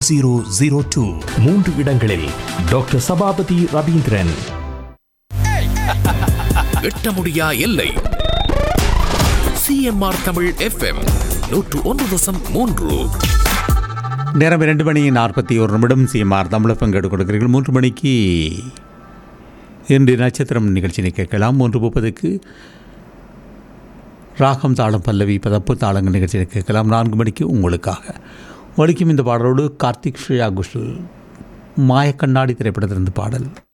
zero zero two மூன்று இடங்களில் doctor Sabapathi Ravindran எட்ட முடியா எல்லை சிஎம்ஆர் தமிழ் எஃப்எம் நூற்று ஒன்று தசம் மூன்று நேரம் இரண்டு மணி நாற்பத்தி ஒரு நிமிடம் சிஎம்ஆர் தமிழ் பங்கெடு கொடுக்கிறீர்கள் மூன்று மணிக்கு இன்று நட்சத்திரம் நிகழ்ச்சியை கேட்கலாம் மூன்று முப்பதுக்கு ராகம் தாளம் பல்லவி பதப்பு தாளங்கள் நிகழ்ச்சியை கேட்கலாம் நான்கு மணிக்கு உங்களுக்காக ஒலிக்கும் இந்த பாடலோடு கார்த்திக் ஸ்ரேயா குஷல் மாயக்கண்ணாடி திரைப்படத்திலிருந்து பாடல்